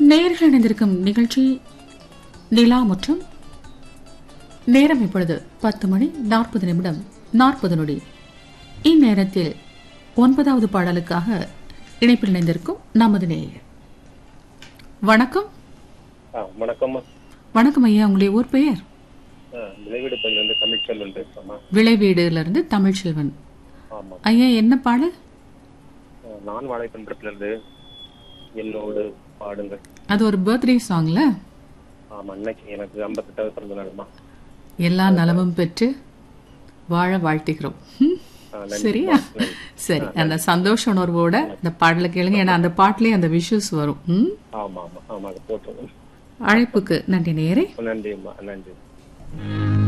நேயர்கள் இணைந்திருக்கும் நிகழ்ச்சி நிலா மற்றும் நேரம் இப்பொழுது பத்து மணி நாற்பது நிமிடம் நாற்பது நொடி இந்நேரத்தில் ஒன்பதாவது பாடலுக்காக இணைப்பில் இணைந்திருக்கும் நமது நேயர் வணக்கம் ஆ வணக்கம் வணக்கம் ஐயா உங்களுடைய ஊர் பெயர் ஆ விளைவீடு பகுதியிலிருந்து தமிழ்ச்செல்வன் பேசுறேம்மா விளைவீடுல தமிழ்ச்செல்வன் ஆமா ஐயா என்ன பாடல் ஆ, நான் வாழைப்பன்றத்திலிருந்து என்னோடு பாடுங்கள் அது ஒரு பர்த்டே சாங்ல ஆமா இன்னைக்கு எனக்கு ஐம்பத்தெட்டாவது பிறந்த நாளுமா எல்லா நலமும் பெற்று வாழ வாழ்த்துகிறோம் ம்? ஆ, நன்றி. சரியா சரி அந்த சந்தோஷ உணர்வோட இந்த பாடலை கேளுங்க ஏன்னா அந்த பாட்டிலே அந்த விஷஸ் வரும் ம்? ஆமா ஆமா ஆமா அதை போட்டு அழைப்புக்கு நன்றி நேரே நன்றிம்மா நன்றி